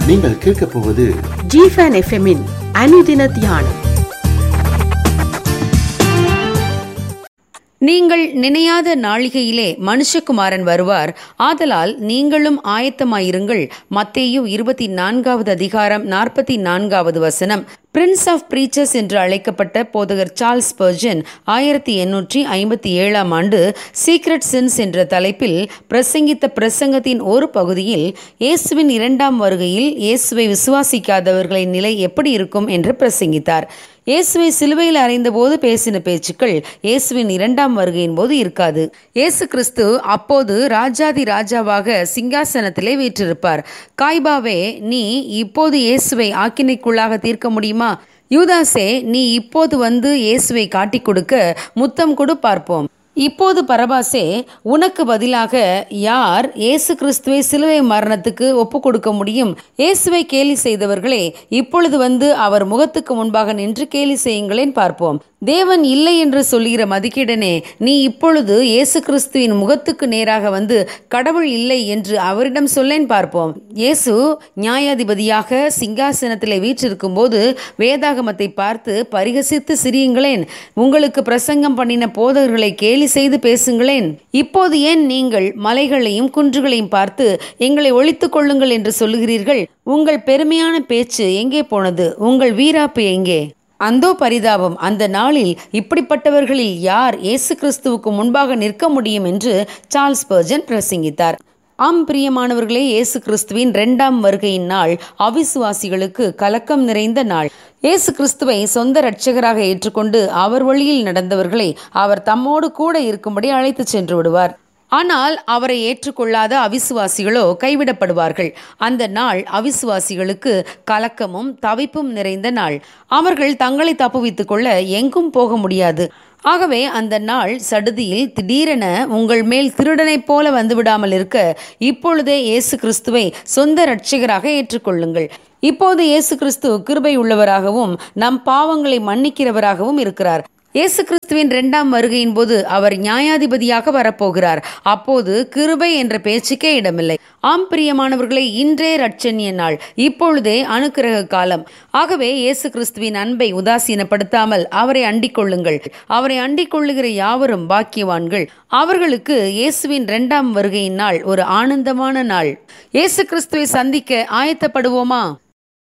நீங்கள் கேட்கப் போவது ஜிஃபன் எஃப்எம்மின் அனுதின தியானம் நீங்கள் நினையாத நாளிகையிலே மனுஷகுமாரன் வருவார் ஆதலால் நீங்களும் ஆயத்தமாயிருங்கள் மத்தேயு இருபத்தி நான்காவது அதிகாரம் நாற்பத்தி நான்காவது வசனம் பிரின்ஸ் ஆஃப் பிரீச்சர்ஸ் என்று அழைக்கப்பட்ட போதகர் சார்ல்ஸ் பர்ஜன் ஆயிரத்தி எண்ணூற்றி ஐம்பத்தி ஏழாம் ஆண்டு சீக்ரெட் சின்ஸ் என்ற தலைப்பில் பிரசங்கித்த பிரசங்கத்தின் ஒரு பகுதியில் இயேசுவின் இரண்டாம் வருகையில் இயேசுவை விசுவாசிக்காதவர்களின் நிலை எப்படி இருக்கும் என்று பிரசங்கித்தார் இயேசுவை சிலுவையில் அறைந்தபோது பேசின பேச்சுக்கள் இயேசுவின் இரண்டாம் வருகையின் போது இருக்காது இயேசு கிறிஸ்து அப்போது ராஜாதி ராஜாவாக சிங்காசனத்திலே வீற்றிருப்பார் காய்பாவே நீ இப்போது இயேசுவை ஆக்கினைக்குள்ளாக தீர்க்க முடியுமா யூதாசே நீ இப்போது வந்து இயேசுவை காட்டிக் கொடுக்க முத்தம் கொடு பார்ப்போம் இப்போது பரபாசே உனக்கு பதிலாக யார் இயேசு கிறிஸ்துவை சிலுவை மரணத்துக்கு ஒப்பு கொடுக்க முடியும் இயேசுவை கேலி செய்தவர்களே இப்பொழுது வந்து அவர் முகத்துக்கு முன்பாக நின்று கேலி செய்யுங்களேன் பார்ப்போம் தேவன் இல்லை என்று சொல்லுகிற மதிக்கிடனே நீ இப்பொழுது இயேசு கிறிஸ்துவின் முகத்துக்கு நேராக வந்து கடவுள் இல்லை என்று அவரிடம் சொல்லேன் பார்ப்போம் இயேசு நியாயாதிபதியாக சிங்காசனத்திலே வீற்றிருக்கும் போது வேதாகமத்தை பார்த்து பரிகசித்து சிரியுங்களேன் உங்களுக்கு பிரசங்கம் பண்ணின போதகர்களை கேலி செய்து பேசுங்களேன் இப்போது ஏன் நீங்கள் மலைகளையும் குன்றுகளையும் பார்த்து எங்களை ஒழித்துக் கொள்ளுங்கள் என்று சொல்லுகிறீர்கள் உங்கள் பெருமையான பேச்சு எங்கே போனது உங்கள் வீராப்பு எங்கே அந்தோ பரிதாபம் அந்த நாளில் இப்படிப்பட்டவர்களில் யார் இயேசு கிறிஸ்துவுக்கு முன்பாக நிற்க முடியும் என்று சார்ல்ஸ் பர்ஜன் பிரசங்கித்தார் ஆம் பிரியமானவர்களே இயேசு கிறிஸ்துவின் இரண்டாம் வருகையின் நாள் அவிசுவாசிகளுக்கு கலக்கம் நிறைந்த நாள் இயேசு கிறிஸ்துவை சொந்த இரட்சகராக ஏற்றுக்கொண்டு அவர் வழியில் நடந்தவர்களை அவர் தம்மோடு கூட இருக்கும்படி அழைத்து சென்று விடுவார் ஆனால் அவரை ஏற்றுக்கொள்ளாத அவிசுவாசிகளோ கைவிடப்படுவார்கள் அந்த நாள் அவிசுவாசிகளுக்கு கலக்கமும் தவிப்பும் நிறைந்த நாள் அவர்கள் தங்களை தப்புவித்துக் கொள்ள எங்கும் போக முடியாது ஆகவே அந்த நாள் சடுதியில் திடீரென உங்கள் மேல் திருடனைப் போல வந்துவிடாமல் இருக்க இப்பொழுதே இயேசு கிறிஸ்துவை சொந்த இரட்சகராக ஏற்றுக்கொள்ளுங்கள் இப்போது இயேசு கிறிஸ்து கிருபை உள்ளவராகவும் நம் பாவங்களை மன்னிக்கிறவராகவும் இருக்கிறார் இயேசு கிறிஸ்துவின் இரண்டாம் வருகையின் போது அவர் நியாயாதிபதியாக வரப்போகிறார் அப்போது கிருபை என்ற பேச்சுக்கே இடமில்லை ஆம் பிரியமானவர்களை இன்றே ரட்சணிய நாள் இப்பொழுதே அனுக்கிரக காலம் ஆகவே இயேசு கிறிஸ்துவின் அன்பை உதாசீனப்படுத்தாமல் அவரை அண்டிக் கொள்ளுங்கள் அவரை அண்டிக் கொள்ளுகிற யாவரும் பாக்கியவான்கள் அவர்களுக்கு இயேசுவின் இரண்டாம் வருகையின் நாள் ஒரு ஆனந்தமான நாள் இயேசு கிறிஸ்துவை சந்திக்க ஆயத்தப்படுவோமா